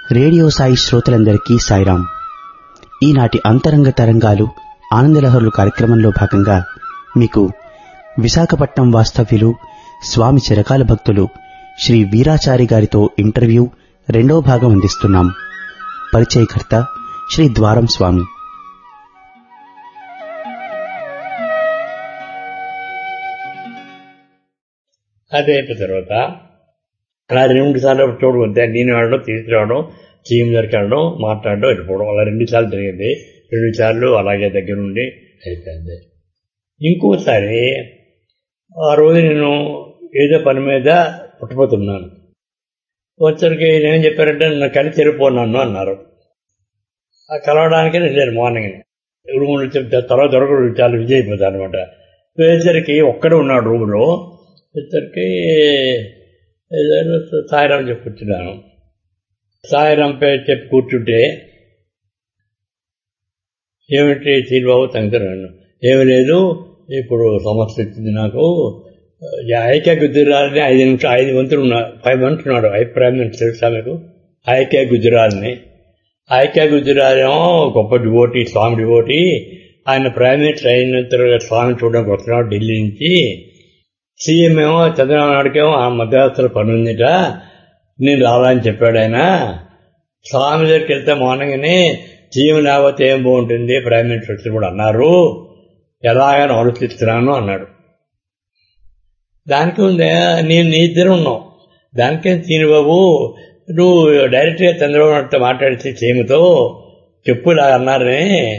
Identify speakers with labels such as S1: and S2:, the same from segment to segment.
S1: radio Sai శ్రోతలందరికీ సాయిరాం ఈనాటి అంతరంగ తరంగాలు ఆనందలహరులు కార్యక్రమంలో భాగంగా మీకు విశాఖపట్నం వాస్తవ్యులు స్వామి చిరకాల భక్తులు శ్రీ వీరాచారి గారితో ఇంటర్వ్యూ రెండో భాగం అందిస్తున్నాం పరిచయకర్త శ్రీ ద్వారం స్వామి
S2: అది అయిపోయిన తర్వాత అలా రెండు సార్లు చూడవద్దే నేను ఆడడం తీసుకురావడం చీమ్ దొరకడం మాట్లాడడం వెళ్ళిపోవడం అలా రెండు సార్లు జరిగింది రెండు సార్లు అలాగే దగ్గర ఉండి అయిపోయింది ఇంకోసారి ఆ రోజు నేను ఏదో పని మీద పుట్టపోతున్నాను వచ్చరికి నేనేం చెప్పారంటే నన్ను కలిసి వెళ్ళిపోన్నాను అన్నారు ఆ కలవడానికి వెళ్ళారు మార్నింగ్ రూమ్ చెప్తే తర్వాత దొరకడు చాలా విజయ్ అయిపోతాను అనమాట వేసరికి ఒక్కడే ఉన్నాడు రూమ్లో వచ్చరికి ఏదైనా సాయిరాం చెప్పి కూర్చున్నాను సాయిరాం పేరు చెప్పి కూర్చుంటే ఏమిటి శ్రీబాబు తంకరాను ఏమి లేదు ఇప్పుడు సమస్య వచ్చింది నాకు ఐక్య గుజరాల్ని ఐదు నిమిషం ఐదు మంత్రులు ఉన్నారు ఫైవ్ మంత్స్ ఉన్నాడు అభిప్రాయం నుంచి తెలుసా మీకు ఐక్య గుజరాల్ని ఐక్య గుజరాల్ ఏమో గొప్ప డివోటి స్వామి డివోటి ఆయన ప్రైమ్ మినిస్టర్ అయిన తర్వాత స్వామి చూడడానికి వస్తున్నాడు ఢిల్లీ నుంచి సీఎం ఏమో చంద్రబాబు నాయుడుకేమో ఆ మధ్యరాత్రులు పని ఉందిట నేను రావాలని చెప్పాడు ఆయన స్వామి దగ్గరికి వెళ్తే మార్నింగ్ని సీఎం లేకపోతే ఏం బాగుంటుంది ప్రైమ్ మినిస్టర్ కూడా అన్నారు ఎలాగని ఆలోచిస్తున్నాను అన్నాడు దానికి ఉందే నేను నీ ఇద్దరు ఉన్నావు దానికేం సీనిబాబు నువ్వు డైరెక్ట్గా చంద్రబాబు నాయుడుతో మాట్లాడితే సీఎంతో చెప్పు ఇలా అన్నారని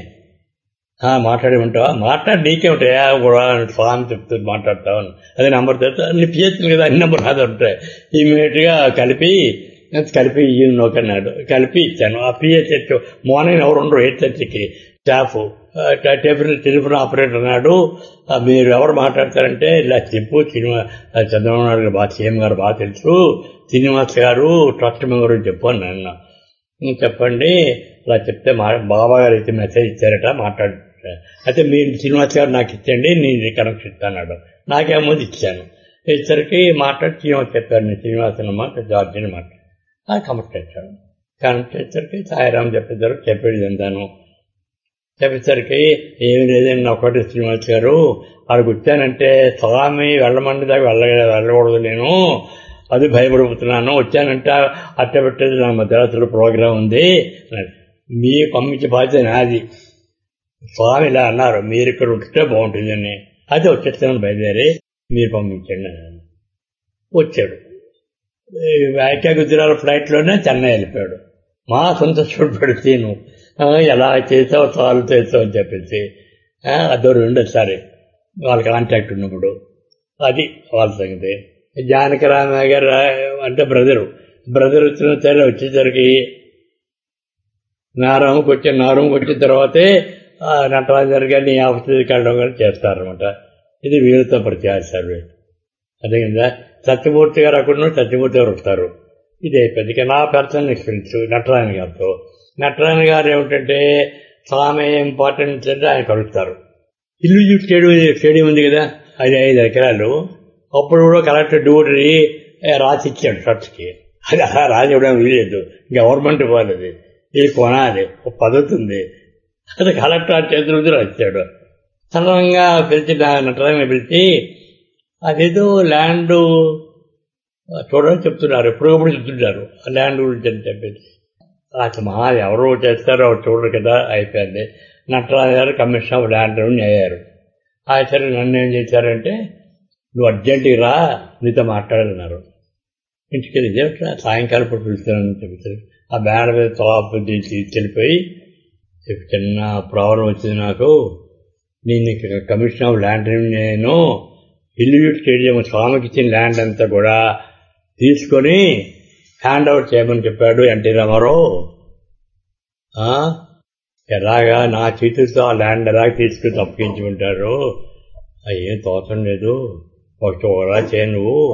S2: మాట్లాడి ఉంటావా మాట్లాడి నీకేమిటాయా కూడా స్వామి చెప్తూ మాట్లాడతావు అదే నంబర్ తెలుసు నీ పిహెచ్లు కదా అన్ని నెంబర్ నాది ఉంటాయి ఇమీడియట్గా కలిపి కలిపి నోకన్నాడు కలిపి ఇచ్చాను ఆ పిహెచ్ మార్నింగ్ ఎవరు ఉండరు ఎయిట్ థర్టీకి స్టాఫ్ టెలిఫోన్ టెలిఫోన్ ఆపరేటర్ అన్నాడు మీరు ఎవరు మాట్లాడతారంటే ఇలా చెప్పు సినిమా చంద్రబాబు నాయుడు గారు బాగా సీఎం గారు బాగా తెలుసు శ్రీనివాస్ గారు ట్రస్ట్ మెంబర్ చెప్పు అని అన్నా చెప్పండి ఇలా చెప్తే మా బాబా గారు అయితే మెసేజ్ ఇచ్చారట మాట్లాడు అయితే మీరు శ్రీనివాస్ గారు నాకు ఇచ్చండి నేను కనెక్షన్ ఇస్తాను నాకేమో ఇచ్చాను ఇచ్చరికి మాట్లాడి శ్రీనివాస్ చెప్పారు నేను శ్రీనివాసనమ్మ జార్జిని మాట్లాడు అది కనెక్ట్ ఇచ్చాను కనెక్ట్ చేసరికి సాయిరామ్ చెప్పేసరికి చెప్పేది అంతాను చెప్పేసరికి ఏమి లేదండి ఒకటి శ్రీనివాస్ గారు అక్కడికి వచ్చానంటే స్వామి వెళ్ళమండి దాకా వెళ్ళ వెళ్ళకూడదు నేను అది భయపడిపోతున్నాను వచ్చానంటే అట్ట పెట్టేది నా మధ్యరాత్రులు ప్రోగ్రాం ఉంది మీ పంపించే బాధ్యత నాది స్వామి ఇలా అన్నారు మీరు ఇక్కడ ఉంటే బాగుంటుందని అదే వచ్చేస్తాను బయలుదేరి మీరు పంపించండి వచ్చాడు ఐక్య గుజరాత్ ఫ్లైట్లోనే చెన్నై వెళ్ళిపోయాడు మా సంతోషపడి పెడితే నువ్వు ఎలా చేసావు చాలు చేసావు అని చెప్పేసి అదో రెండోసారి వాళ్ళ కాంటాక్ట్ ఉన్నప్పుడు అది వాళ్ళ సంగతి జానకరామయ్య గారు అంటే బ్రదరు బ్రదర్ వచ్చిన సరే వచ్చేసరికి నా రూమ్కి వచ్చి నా రూమ్కి వచ్చిన తర్వాతే నటరాజర్ గారిని ఆఫీస్కి వెళ్ళడం కానీ చేస్తారనమాట ఇది వీరితో పరిచయాలు సర్వే అదే కదా సత్యమూర్తి గారు అక్కడ సత్యమూర్తి గారు వస్తారు ఇది అయిపోయింది నా పర్సనల్ ఎక్స్పీరియన్స్ నటరాయణ గారితో నటరాయణ గారు ఏమిటంటే స్వామి ఇంపార్టెన్స్ అంటే ఆయన కలుస్తారు ఇల్లు స్టేడియం స్టేడియం ఉంది కదా అది ఐదు ఎకరాలు అప్పుడు కూడా కలెక్టర్ డ్యూటీ రాసి ఇచ్చాడు ట్రస్ట్కి అది అలా రాసి ఇవ్వడం వీలేదు గవర్నమెంట్ ఇవ్వాలి ఇది కొనాలి ఒక పద్ధతి ఉంది అది కలెక్టర్ చేతుల మీద రాశాడు సడన్గా పిలిచి నటరాయణ పిలిచి అదేదో ల్యాండ్ చూడని చెప్తున్నారు ఎప్పుడప్పుడు చెప్తుంటారు ఆ ల్యాండ్ గురించి అని చెప్పేసి అసలు మా ఎవరు చేస్తారో చూడరు కదా అయిపోయింది నటరాజు గారు కమిషన్ ఆఫ్ ల్యాండ్ అయ్యారు ఆ సరే నన్ను ఏం చేశారంటే నువ్వు అర్జెంటుగా రా నీతో మాట్లాడన్నారు ఇంటికి వెళ్ళి సాయంకాలం ఇప్పుడు పిలుస్తానని చెప్తారు ఆ బ్యాడ్ మీద తోపు తీసుకెళ్ళిపోయి చిన్న ప్రాబ్లం వచ్చింది నాకు నేను కమిషన్ ఆఫ్ ల్యాండ్ నేను హిల్వ్యూట్ స్టేడియం స్వామికి ఇచ్చిన ల్యాండ్ అంతా కూడా తీసుకొని హ్యాండ్ అవుట్ చేయమని చెప్పాడు ఎన్టీ రామారావు ఎలాగా నా చేతులతో ఆ ల్యాండ్ ఎలాగ తీసుకుని తప్పించుకుంటారు ఏం తోచం లేదు ఒక చేయను